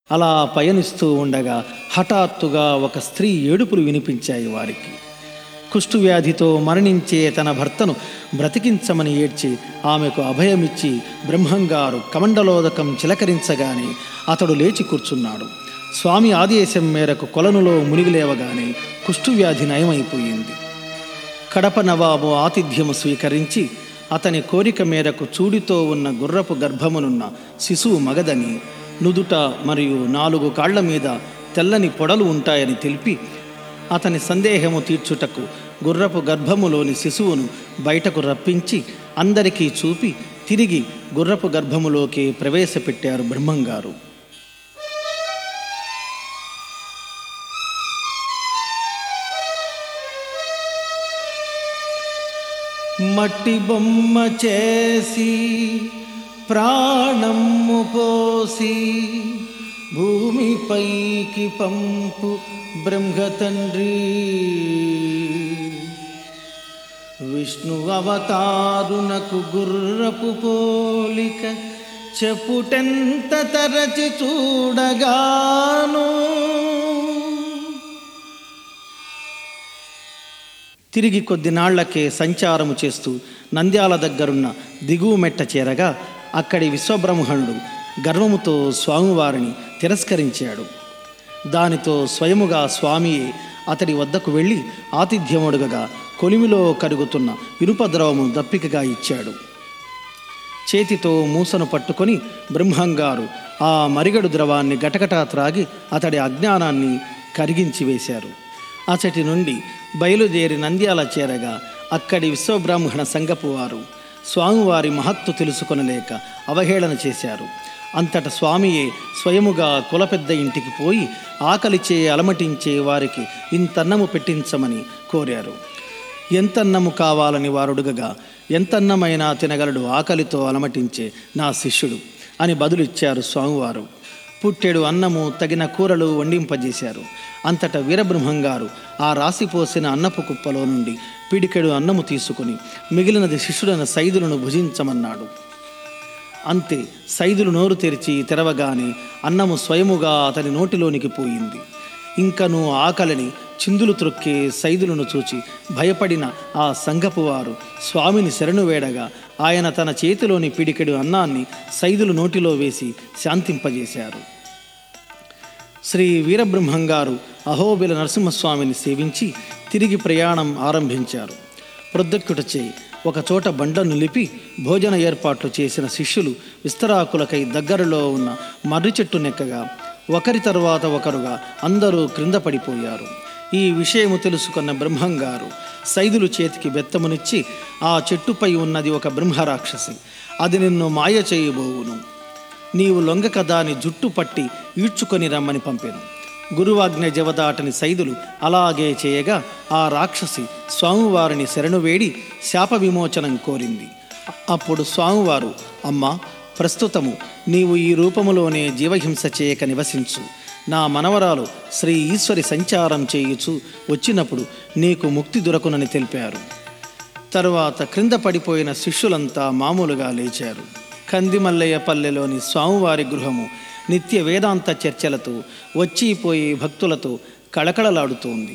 అలా పయనిస్తూ ఉండగా హఠాత్తుగా ఒక స్త్రీ ఏడుపులు వినిపించాయి వారికి కుష్ఠువ్యాధితో మరణించే తన భర్తను బ్రతికించమని ఏడ్చి ఆమెకు అభయమిచ్చి బ్రహ్మంగారు కమండలోదకం చిలకరించగానే అతడు లేచి కూర్చున్నాడు స్వామి ఆదేశం మేరకు కొలనులో మునిగిలేవగానే కుష్ఠువ్యాధి నయమైపోయింది కడప నవాబు ఆతిథ్యము స్వీకరించి అతని కోరిక మేరకు చూడితో ఉన్న గుర్రపు గర్భమునున్న శిశువు మగదని నుదుట మరియు నాలుగు కాళ్ల మీద తెల్లని పొడలు ఉంటాయని తెలిపి అతని సందేహము తీర్చుటకు గుర్రపు గర్భములోని శిశువును బయటకు రప్పించి అందరికీ చూపి తిరిగి గుర్రపు గర్భములోకి ప్రవేశపెట్టారు బ్రహ్మంగారు మట్టి బొమ్మ చేసి ప్రాణము పోసి భూమిపైకి పంపు బ్రహ్మతండ్రి విష్ణు అవతారునకు గుర్రపు పోలిక చెప్పుటెంత తరచి చూడగాను తిరిగి కొద్ది నాళ్లకే సంచారము చేస్తూ నంద్యాల దగ్గరున్న దిగువ మెట్ట చేరగా అక్కడి విశ్వబ్రహ్మణుడు గర్వముతో స్వామివారిని తిరస్కరించాడు దానితో స్వయముగా స్వామియే అతడి వద్దకు వెళ్ళి ఆతిథ్యముడుగగా కొలిమిలో కరుగుతున్న ఇనుప ద్రవము దప్పికగా ఇచ్చాడు చేతితో మూసను పట్టుకొని బ్రహ్మంగారు ఆ మరిగడు ద్రవాన్ని గటగటా త్రాగి అతడి అజ్ఞానాన్ని కరిగించి వేశారు అచటి నుండి బయలుదేరి నంద్యాల చేరగా అక్కడి విశ్వబ్రాహ్మణ సంగపు వారు స్వామివారి మహత్తు తెలుసుకొనలేక అవహేళన చేశారు అంతట స్వామియే స్వయముగా కులపెద్ద ఇంటికి పోయి ఆకలిచే అలమటించే వారికి ఇంతన్నము పెట్టించమని కోరారు ఎంతన్నము కావాలని వారుడుగగా ఎంతన్నమైనా తినగలడు ఆకలితో అలమటించే నా శిష్యుడు అని బదులిచ్చారు స్వామివారు పుట్టెడు అన్నము తగిన కూరలు వండింపజేశారు అంతట వీరబ్రహ్మంగారు ఆ రాసిపోసిన అన్నపు కుప్పలో నుండి పిడికెడు అన్నము తీసుకుని మిగిలినది శిష్యుడైన సైదులను భుజించమన్నాడు అంతే సైదులు నోరు తెరిచి తెరవగానే అన్నము స్వయముగా అతని నోటిలోనికి పోయింది ఇంకను ఆకలిని చిందులు త్రొక్కే సైదులను చూచి భయపడిన ఆ సంఘపు వారు స్వామిని శరణు వేడగా ఆయన తన చేతిలోని పిడికెడు అన్నాన్ని సైదులు నోటిలో వేసి శాంతింపజేశారు శ్రీ వీరబ్రహ్మంగారు అహోబిల నరసింహస్వామిని సేవించి తిరిగి ప్రయాణం ఆరంభించారు ప్రొద్దక్కుటచే ఒక చోట బండ నిలిపి భోజన ఏర్పాట్లు చేసిన శిష్యులు విస్తరాకులకై దగ్గరలో ఉన్న మర్రి చెట్టు నెక్కగా ఒకరి తరువాత ఒకరుగా అందరూ క్రింద పడిపోయారు ఈ విషయము తెలుసుకున్న బ్రహ్మంగారు సైదులు చేతికి బెత్తమునిచ్చి ఆ చెట్టుపై ఉన్నది ఒక బ్రహ్మరాక్షసి అది నిన్ను మాయ చేయబోవును నీవు లొంగక దాని జుట్టు పట్టి ఈడ్చుకొని రమ్మని పంపాను గురువాజ్ఞ జవదాటని సైదులు అలాగే చేయగా ఆ రాక్షసి స్వామివారిని శరణు వేడి శాప విమోచనం కోరింది అప్పుడు స్వామివారు అమ్మా ప్రస్తుతము నీవు ఈ రూపములోనే జీవహింస చేయక నివసించు నా మనవరాలు శ్రీ ఈశ్వరి సంచారం చేయుచు వచ్చినప్పుడు నీకు ముక్తి దొరకునని తెలిపారు తరువాత క్రింద పడిపోయిన శిష్యులంతా మామూలుగా లేచారు కందిమల్లయ్య పల్లెలోని స్వామివారి గృహము నిత్య వేదాంత చర్చలతో వచ్చిపోయే భక్తులతో కళకళలాడుతోంది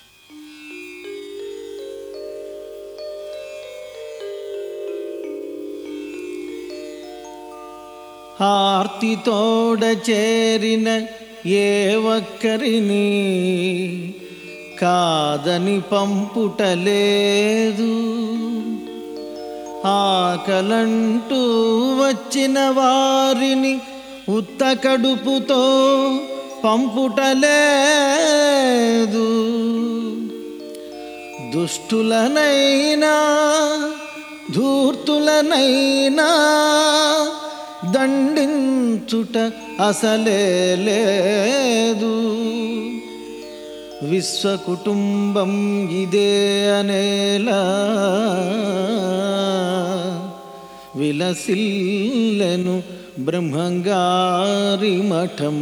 ఆర్తితోడ చేరిన ఏ ఒక్కరిని కాదని పంపుటలేదు ఆకలంటూ వచ్చిన వారిని ఉత్త కడుపుతో పంపుటలేదు దుష్టులనైనా ధూర్తులనైనా దండించుట అసలే లేదు విశ్వ కుటుంబం ఇదే అనేలా విలసిల్లెను బ్రహ్మంగారి మఠం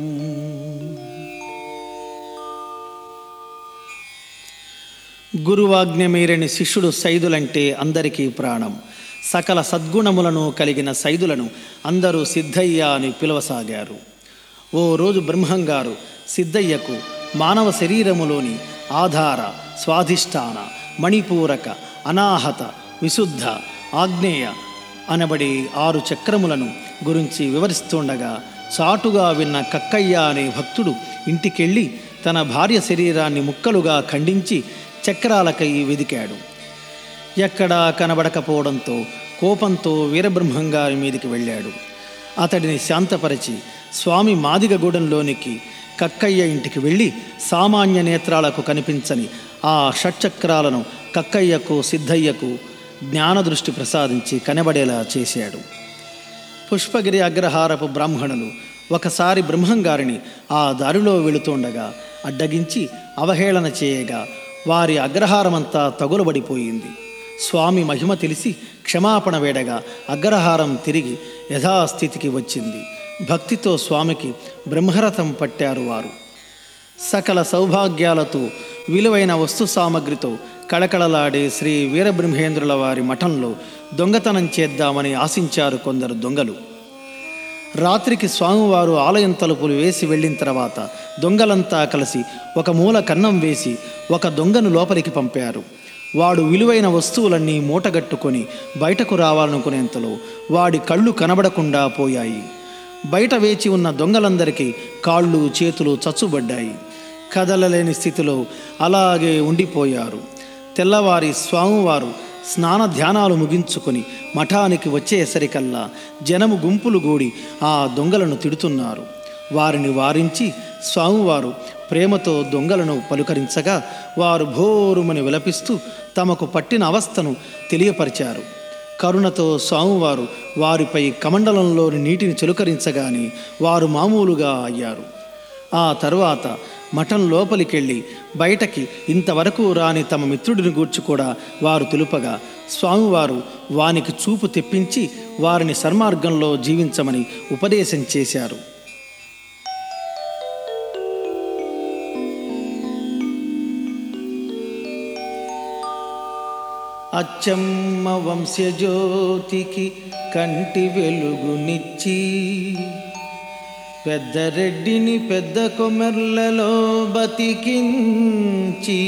గురువాజ్ఞ మీరని శిష్యుడు సైదులంటే అందరికీ ప్రాణం సకల సద్గుణములను కలిగిన సైదులను అందరూ సిద్ధయ్య అని పిలవసాగారు ఓ రోజు బ్రహ్మంగారు సిద్ధయ్యకు మానవ శరీరములోని ఆధార స్వాధిష్టాన మణిపూరక అనాహత విశుద్ధ ఆగ్నేయ అనబడే ఆరు చక్రములను గురించి వివరిస్తుండగా చాటుగా విన్న కక్కయ్య అనే భక్తుడు ఇంటికెళ్ళి తన భార్య శరీరాన్ని ముక్కలుగా ఖండించి చక్రాలకై వెదికాడు ఎక్కడా కనబడకపోవడంతో కోపంతో వీరబ్రహ్మంగారి మీదికి వెళ్ళాడు అతడిని శాంతపరిచి స్వామి మాదిగగూడెంలోనికి కక్కయ్య ఇంటికి వెళ్ళి సామాన్య నేత్రాలకు కనిపించని ఆ షట్చక్రాలను కక్కయ్యకు సిద్ధయ్యకు జ్ఞానదృష్టి ప్రసాదించి కనబడేలా చేశాడు పుష్పగిరి అగ్రహారపు బ్రాహ్మణులు ఒకసారి బ్రహ్మంగారిని ఆ దారిలో వెళుతుండగా అడ్డగించి అవహేళన చేయగా వారి అగ్రహారమంతా తగులబడిపోయింది స్వామి మహిమ తెలిసి క్షమాపణ వేడగా అగ్రహారం తిరిగి యథాస్థితికి వచ్చింది భక్తితో స్వామికి బ్రహ్మరథం పట్టారు వారు సకల సౌభాగ్యాలతో విలువైన వస్తు సామగ్రితో కళకళలాడే శ్రీ వీరబ్రహ్మేంద్రుల వారి మఠంలో దొంగతనం చేద్దామని ఆశించారు కొందరు దొంగలు రాత్రికి స్వామివారు ఆలయం తలుపులు వేసి వెళ్ళిన తర్వాత దొంగలంతా కలిసి ఒక మూల కన్నం వేసి ఒక దొంగను లోపలికి పంపారు వాడు విలువైన వస్తువులన్నీ మూటగట్టుకొని బయటకు రావాలనుకునేంతలో వాడి కళ్ళు కనబడకుండా పోయాయి బయట వేచి ఉన్న దొంగలందరికీ కాళ్ళు చేతులు చచ్చుబడ్డాయి కదలలేని స్థితిలో అలాగే ఉండిపోయారు తెల్లవారి స్వామివారు స్నాన ధ్యానాలు ముగించుకొని మఠానికి వచ్చేసరికల్లా జనము గుంపులు గూడి ఆ దొంగలను తిడుతున్నారు వారిని వారించి స్వామివారు ప్రేమతో దొంగలను పలుకరించగా వారు భోరుమని విలపిస్తూ తమకు పట్టిన అవస్థను తెలియపరిచారు కరుణతో స్వామివారు వారిపై కమండలంలోని నీటిని చులుకరించగానే వారు మామూలుగా అయ్యారు ఆ తరువాత మఠం లోపలికెళ్ళి బయటకి ఇంతవరకు రాని తమ మిత్రుడిని గూర్చి కూడా వారు తెలుపగా స్వామివారు వానికి చూపు తెప్పించి వారిని సన్మార్గంలో జీవించమని ఉపదేశం చేశారు అచ్చమ్మ వంశజ్యోతికి కంటి వెలుగునిచ్చి పెద్దరెడ్డిని పెద్ద కొమెర్లలో బతికించి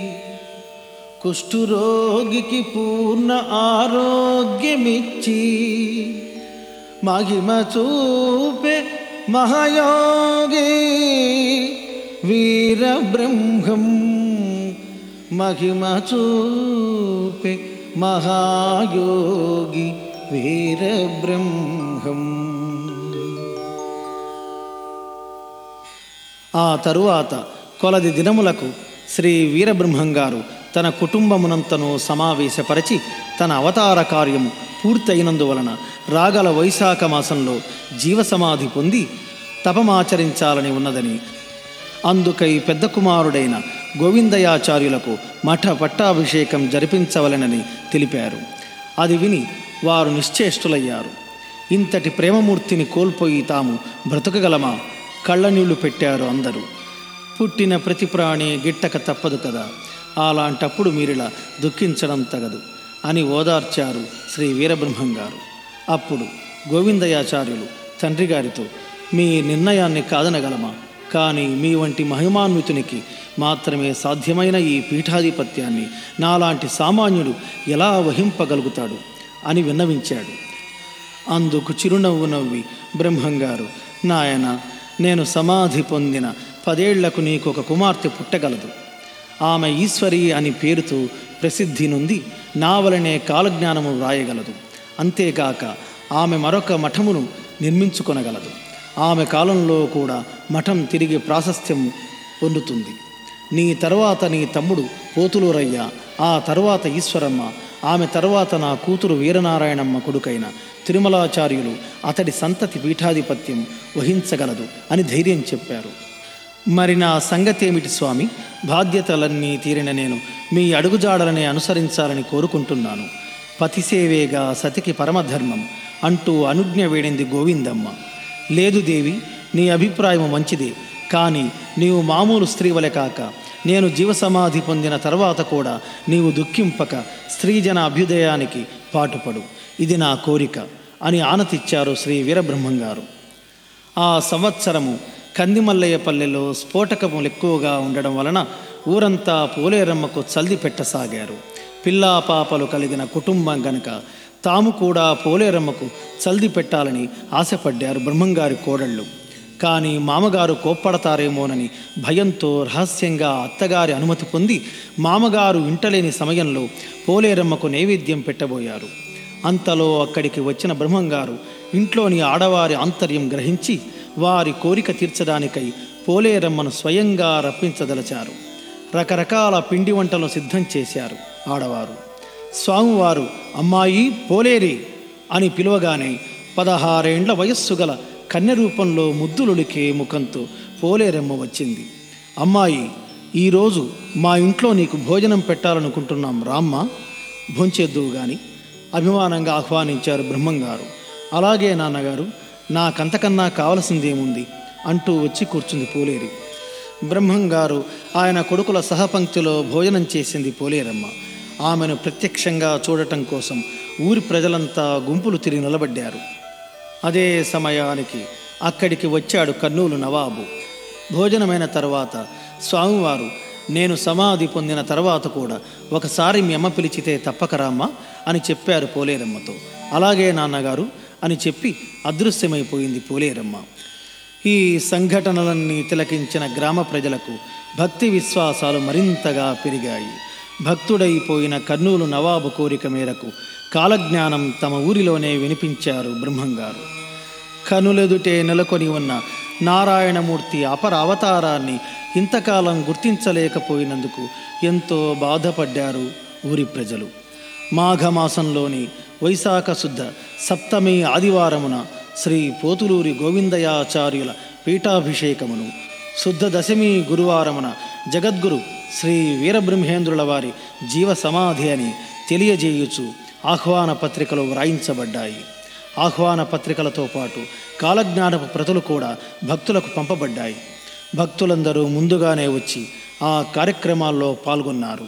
కుష్ఠురోగికి పూర్ణ ఆరోగ్యమిచ్చి మహిమ చూపే మహాయోగి వీరబ్రహ్మం మహిమ చూపే మహాయోగి వీరబ్రహ్మం ఆ తరువాత కొలది దినములకు శ్రీ వీరబ్రహ్మంగారు తన కుటుంబమునంతను సమావేశపరచి తన అవతార కార్యము పూర్తయినందువలన రాగల వైశాఖ మాసంలో జీవసమాధి పొంది తపమాచరించాలని ఉన్నదని అందుకై పెద్ద కుమారుడైన గోవిందయాచార్యులకు మఠ పట్టాభిషేకం జరిపించవలెనని తెలిపారు అది విని వారు నిశ్చేష్టులయ్యారు ఇంతటి ప్రేమమూర్తిని కోల్పోయి తాము బ్రతకగలమా కళ్ళనీళ్లు పెట్టారు అందరూ పుట్టిన ప్రతి ప్రాణి గిట్టక తప్పదు కదా అలాంటప్పుడు మీరిలా దుఃఖించడం తగదు అని ఓదార్చారు శ్రీ వీరబ్రహ్మం గారు అప్పుడు గోవిందయాచార్యులు తండ్రి గారితో మీ నిర్ణయాన్ని కాదనగలమా కానీ మీ వంటి మహిమాన్వితునికి మాత్రమే సాధ్యమైన ఈ పీఠాధిపత్యాన్ని నాలాంటి సామాన్యుడు ఎలా వహింపగలుగుతాడు అని విన్నవించాడు అందుకు చిరునవ్వు నవ్వి బ్రహ్మంగారు నాయన నేను సమాధి పొందిన పదేళ్లకు నీకు ఒక కుమార్తె పుట్టగలదు ఆమె ఈశ్వరి అని పేరుతో ప్రసిద్ధి నొంది నా వలనే కాలజ్ఞానము వ్రాయగలదు అంతేకాక ఆమె మరొక మఠమును నిర్మించుకొనగలదు ఆమె కాలంలో కూడా మఠం తిరిగి ప్రాశస్త్యం పొందుతుంది నీ తర్వాత నీ తమ్ముడు పోతులూరయ్య ఆ తర్వాత ఈశ్వరమ్మ ఆమె తర్వాత నా కూతురు వీరనారాయణమ్మ కొడుకైన తిరుమలాచార్యులు అతడి సంతతి పీఠాధిపత్యం వహించగలదు అని ధైర్యం చెప్పారు మరి నా సంగతేమిటి స్వామి బాధ్యతలన్నీ తీరిన నేను మీ అడుగుజాడలనే అనుసరించాలని కోరుకుంటున్నాను పతిసేవేగా సతికి పరమధర్మం అంటూ అనుజ్ఞ వేడింది గోవిందమ్మ లేదు దేవి నీ అభిప్రాయం మంచిదే కానీ నీవు మామూలు స్త్రీవలే కాక నేను జీవసమాధి పొందిన తర్వాత కూడా నీవు దుఃఖింపక స్త్రీజన అభ్యుదయానికి పాటుపడు ఇది నా కోరిక అని ఆనతిచ్చారు శ్రీ వీరబ్రహ్మంగారు ఆ సంవత్సరము కందిమల్లయ్యపల్లెలో స్ఫోటకములు ఎక్కువగా ఉండడం వలన ఊరంతా పోలేరమ్మకు చల్ది పెట్టసాగారు పిల్లా పాపలు కలిగిన కుటుంబం గనుక తాము కూడా పోలేరమ్మకు చల్ది పెట్టాలని ఆశపడ్డారు బ్రహ్మంగారి కోడళ్ళు కానీ మామగారు కోప్పడతారేమోనని భయంతో రహస్యంగా అత్తగారి అనుమతి పొంది మామగారు ఇంటలేని సమయంలో పోలేరమ్మకు నైవేద్యం పెట్టబోయారు అంతలో అక్కడికి వచ్చిన బ్రహ్మంగారు ఇంట్లోని ఆడవారి ఆంతర్యం గ్రహించి వారి కోరిక తీర్చడానికై పోలేరమ్మను స్వయంగా రప్పించదలచారు రకరకాల పిండి వంటలు సిద్ధం చేశారు ఆడవారు స్వామివారు అమ్మాయి పోలేరి అని పిలువగానే పదహారేండ్ల వయస్సు గల కన్య రూపంలో ముద్దులుడికే ముఖంతో పోలేరమ్మ వచ్చింది అమ్మాయి ఈరోజు మా ఇంట్లో నీకు భోజనం పెట్టాలనుకుంటున్నాం రామ్మ భోంచేద్దువు గాని అభిమానంగా ఆహ్వానించారు బ్రహ్మంగారు అలాగే నాన్నగారు నాకంతకన్నా కావలసిందేముంది అంటూ వచ్చి కూర్చుంది పోలేరి బ్రహ్మంగారు ఆయన కొడుకుల సహపంక్తిలో భోజనం చేసింది పోలేరమ్మ ఆమెను ప్రత్యక్షంగా చూడటం కోసం ఊరి ప్రజలంతా గుంపులు తిరిగి నిలబడ్డారు అదే సమయానికి అక్కడికి వచ్చాడు కర్నూలు నవాబు భోజనమైన తర్వాత స్వామివారు నేను సమాధి పొందిన తర్వాత కూడా ఒకసారి మీ అమ్మ పిలిచితే తప్పకరామ్మా అని చెప్పారు పోలేరమ్మతో అలాగే నాన్నగారు అని చెప్పి అదృశ్యమైపోయింది పోలేరమ్మ ఈ సంఘటనలన్నీ తిలకించిన గ్రామ ప్రజలకు భక్తి విశ్వాసాలు మరింతగా పెరిగాయి భక్తుడైపోయిన కర్నూలు నవాబు కోరిక మేరకు కాలజ్ఞానం తమ ఊరిలోనే వినిపించారు బ్రహ్మంగారు కనులెదుటే నెలకొని ఉన్న నారాయణమూర్తి అపర అవతారాన్ని ఇంతకాలం గుర్తించలేకపోయినందుకు ఎంతో బాధపడ్డారు ఊరి ప్రజలు మాఘమాసంలోని వైశాఖ శుద్ధ సప్తమి ఆదివారమున శ్రీ పోతులూరి గోవిందయాచార్యుల పీఠాభిషేకమును శుద్ధ దశమి గురువారమున జగద్గురు శ్రీ వీరబ్రహ్మేంద్రుల వారి జీవ సమాధి అని తెలియజేయుచు ఆహ్వాన పత్రికలు వ్రాయించబడ్డాయి ఆహ్వాన పత్రికలతో పాటు కాలజ్ఞానపు ప్రతులు కూడా భక్తులకు పంపబడ్డాయి భక్తులందరూ ముందుగానే వచ్చి ఆ కార్యక్రమాల్లో పాల్గొన్నారు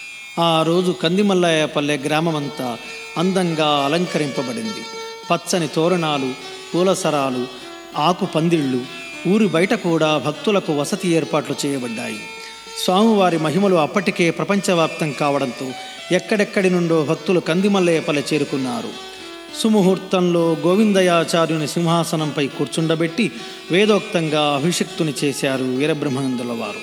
ఆ రోజు కందిమల్లయ్యపల్లె గ్రామమంతా అందంగా అలంకరింపబడింది పచ్చని తోరణాలు పూలసరాలు ఆకు పందిళ్ళు ఊరి బయట కూడా భక్తులకు వసతి ఏర్పాట్లు చేయబడ్డాయి స్వామివారి మహిమలు అప్పటికే ప్రపంచవ్యాప్తం కావడంతో ఎక్కడెక్కడి నుండో భక్తులు కందిమల్లయ్యపల్లె చేరుకున్నారు సుముహూర్తంలో గోవిందయాచార్యుని సింహాసనంపై కూర్చుండబెట్టి వేదోక్తంగా అభిషిక్తుని చేశారు వీరబ్రహ్మానందుల వారు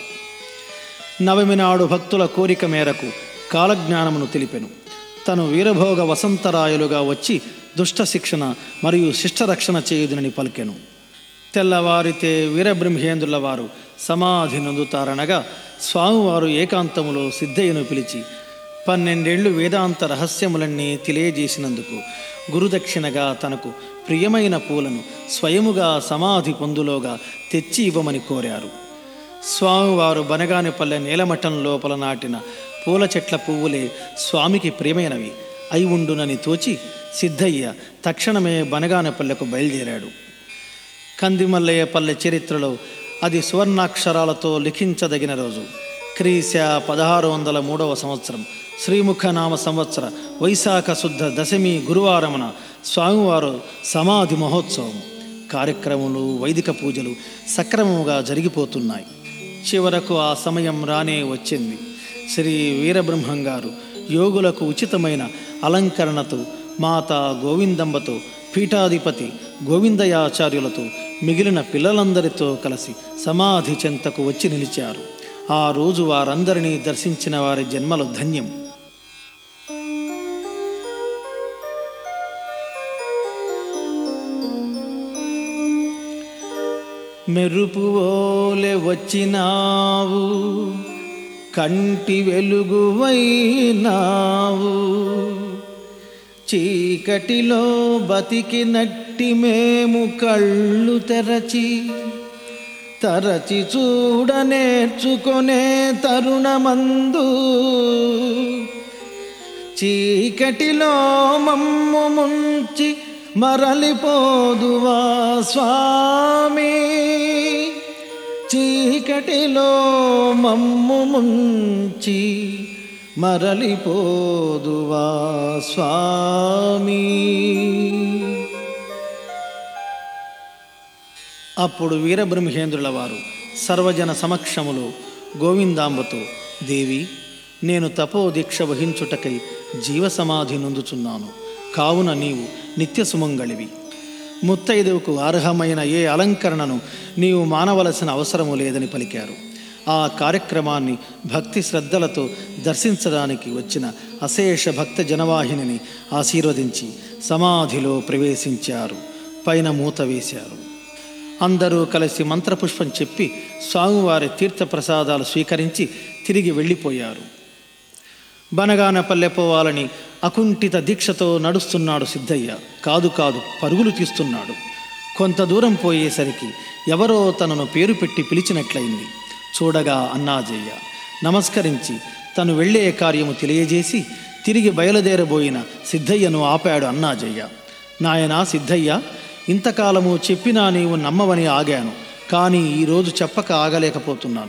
నవమి నాడు భక్తుల కోరిక మేరకు కాలజ్ఞానమును తెలిపెను తను వీరభోగ వసంతరాయులుగా వచ్చి దుష్ట శిక్షణ మరియు శిష్టరక్షణ చేయుదునని పలికెను తెల్లవారితే వీరబ్రహ్మేంద్రుల వారు సమాధి నొందుతారనగా స్వామివారు ఏకాంతములో సిద్ధయ్యను పిలిచి పన్నెండేళ్లు వేదాంత రహస్యములన్నీ తెలియజేసినందుకు గురుదక్షిణగా తనకు ప్రియమైన పూలను స్వయముగా సమాధి పొందులోగా తెచ్చి ఇవ్వమని కోరారు స్వామివారు బనగానిపల్లె నీలమఠం లోపల నాటిన పూల చెట్ల పువ్వులే స్వామికి ప్రియమైనవి అయి ఉండునని తోచి సిద్ధయ్య తక్షణమే బనగానపల్లెకు బయలుదేరాడు కందిమల్లయ్యపల్లె చరిత్రలో అది సువర్ణాక్షరాలతో లిఖించదగిన రోజు క్రీశ పదహారు వందల మూడవ సంవత్సరం శ్రీముఖనామ సంవత్సర వైశాఖ శుద్ధ దశమి గురువారమున స్వామివారు సమాధి మహోత్సవం కార్యక్రమములు వైదిక పూజలు సక్రమముగా జరిగిపోతున్నాయి చివరకు ఆ సమయం రానే వచ్చింది శ్రీ వీరబ్రహ్మం గారు యోగులకు ఉచితమైన అలంకరణతో మాత గోవిందంబతో పీఠాధిపతి గోవిందయాచార్యులతో మిగిలిన పిల్లలందరితో కలిసి సమాధి చెంతకు వచ్చి నిలిచారు ఆ రోజు వారందరినీ దర్శించిన వారి జన్మలు ధన్యం మెరుపువోలె వచ్చినావు కంటి వెలుగువైనావు చీకటిలో బతికినట్టి మేము కళ్ళు తెరచి తరచి చూడ నేర్చుకొనే తరుణమందు చీకటిలో మమ్ము ముంచి మరలిపోదువా స్వామి చీకటిలో మమ్ము ముంచి మరలిపోదువా స్వామి అప్పుడు వీరబ్రహ్మేంద్రుల వారు సర్వజన సమక్షములో గోవిందాంబతో దేవి నేను తపో దీక్ష వహించుటకై జీవసమాధి నొందుచున్నాను కావున నీవు నిత్య సుమంగళివి ముత్తైదువుకు అర్హమైన ఏ అలంకరణను నీవు మానవలసిన అవసరము లేదని పలికారు ఆ కార్యక్రమాన్ని భక్తి శ్రద్ధలతో దర్శించడానికి వచ్చిన అశేష భక్త జనవాహినిని ఆశీర్వదించి సమాధిలో ప్రవేశించారు పైన మూత వేశారు అందరూ కలిసి మంత్రపుష్పం చెప్పి స్వామివారి తీర్థప్రసాదాలు స్వీకరించి తిరిగి వెళ్ళిపోయారు బనగానపల్లె పోవాలని అకుంఠిత దీక్షతో నడుస్తున్నాడు సిద్ధయ్య కాదు కాదు పరుగులు తీస్తున్నాడు కొంత దూరం పోయేసరికి ఎవరో తనను పేరు పెట్టి పిలిచినట్లయింది చూడగా అన్నాజయ్య నమస్కరించి తను వెళ్ళే కార్యము తెలియజేసి తిరిగి బయలుదేరబోయిన సిద్ధయ్యను ఆపాడు అన్నాజయ్య నాయనా సిద్ధయ్య ఇంతకాలము చెప్పినా నీవు నమ్మవని ఆగాను కానీ ఈరోజు చెప్పక ఆగలేకపోతున్నాను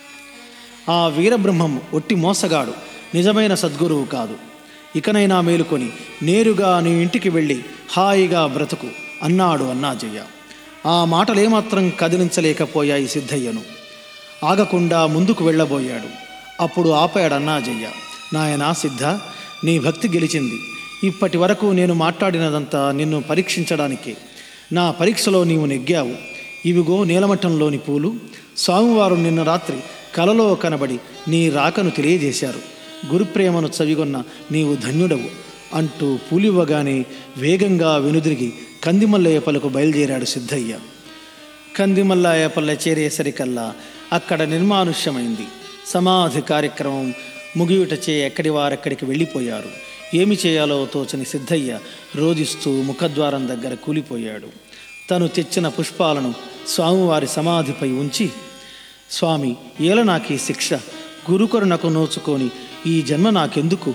ఆ వీరబ్రహ్మం ఒట్టి మోసగాడు నిజమైన సద్గురువు కాదు ఇకనైనా మేలుకొని నేరుగా నీ ఇంటికి వెళ్ళి హాయిగా బ్రతుకు అన్నాడు అన్నాజయ్య ఆ మాటలేమాత్రం కదిలించలేకపోయాయి సిద్ధయ్యను ఆగకుండా ముందుకు వెళ్ళబోయాడు అప్పుడు ఆపాడు అన్నాజయ్య నాయనా సిద్ధ నీ భక్తి గెలిచింది ఇప్పటి వరకు నేను మాట్లాడినదంతా నిన్ను పరీక్షించడానికే నా పరీక్షలో నీవు నెగ్గావు ఇవిగో నీలమఠంలోని పూలు స్వామివారు నిన్న రాత్రి కలలో కనబడి నీ రాకను తెలియజేశారు గురుప్రేమను చవిగొన్న నీవు ధన్యుడవు అంటూ పూలివ్వగానే వేగంగా వెనుదిరిగి కందిమల్లయ్యపల్లకు బయలుదేరాడు సిద్ధయ్య కందిమల్లాయపల్లె చేరేసరికల్లా అక్కడ నిర్మానుష్యమైంది సమాధి కార్యక్రమం ముగియుటచే ఎక్కడి వారెక్కడికి వెళ్ళిపోయారు ఏమి చేయాలో తోచని సిద్ధయ్య రోధిస్తూ ముఖద్వారం దగ్గర కూలిపోయాడు తను తెచ్చిన పుష్పాలను స్వామివారి సమాధిపై ఉంచి స్వామి ఏల నాకీ శిక్ష గురుకరుణకు నోచుకొని ఈ జన్మ నాకెందుకు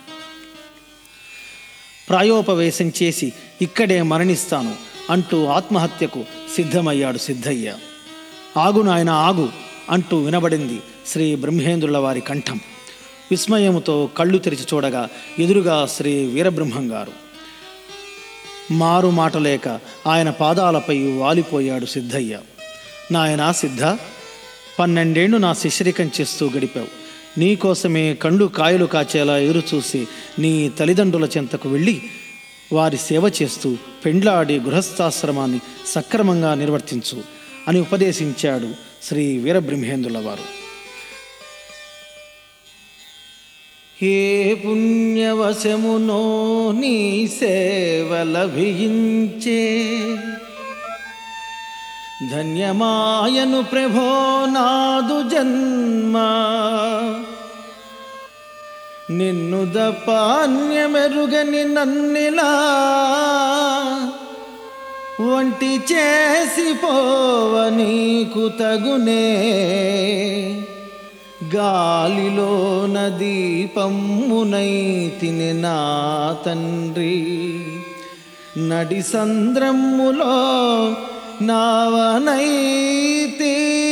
ప్రాయోపవేశం చేసి ఇక్కడే మరణిస్తాను అంటూ ఆత్మహత్యకు సిద్ధమయ్యాడు సిద్ధయ్య ఆగు నాయన ఆగు అంటూ వినబడింది శ్రీ బ్రహ్మేంద్రుల వారి కంఠం విస్మయముతో కళ్ళు తెరిచి చూడగా ఎదురుగా శ్రీ వీరబ్రహ్మం గారు మారు మాట లేక ఆయన పాదాలపై వాలిపోయాడు సిద్ధయ్య నాయన సిద్ధ పన్నెండేళ్లు నా శిష్యరికం చేస్తూ గడిపావు నీకోసమే కండు కాయలు కాచేలా ఎదురు చూసి నీ తల్లిదండ్రుల చెంతకు వెళ్ళి వారి సేవ చేస్తూ పెండ్లాడి గృహస్థాశ్రమాన్ని సక్రమంగా నిర్వర్తించు అని ఉపదేశించాడు శ్రీ వీరబ్రహ్మేంద్రుల వారు ఏ పుణ్యవశమునో నీ సేవ లభించే ధన్యమాయను ప్రభో నాదు జన్మ నిన్ను దపాన్యమెరుగని నన్నిలా వంటి చేసిపోవ నీకు తగునే గాలిలో దీపమ్మునై తిని నా తండ్రి నడి సంద్రమ్ములో నావనైతి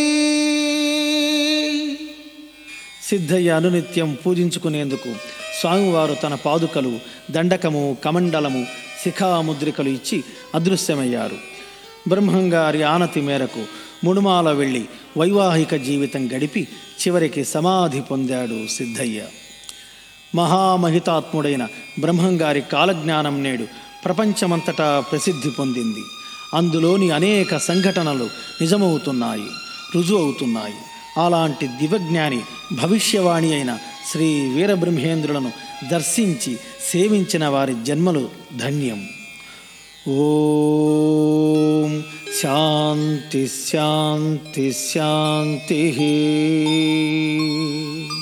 సిద్ధయ్య అనునిత్యం పూజించుకునేందుకు స్వామివారు తన పాదుకలు దండకము కమండలము శిఖాముద్రికలు ఇచ్చి అదృశ్యమయ్యారు బ్రహ్మంగారి ఆనతి మేరకు ముడుమాల వెళ్ళి వైవాహిక జీవితం గడిపి చివరికి సమాధి పొందాడు సిద్ధయ్య మహామహితాత్ముడైన బ్రహ్మంగారి కాలజ్ఞానం నేడు ప్రపంచమంతటా ప్రసిద్ధి పొందింది అందులోని అనేక సంఘటనలు నిజమవుతున్నాయి రుజువు అవుతున్నాయి అలాంటి దివజ్ఞాని భవిష్యవాణి అయిన శ్రీ వీరబ్రహ్మేంద్రులను దర్శించి సేవించిన వారి జన్మలు ధన్యం ఓం శాంతి శాంతి శాంతి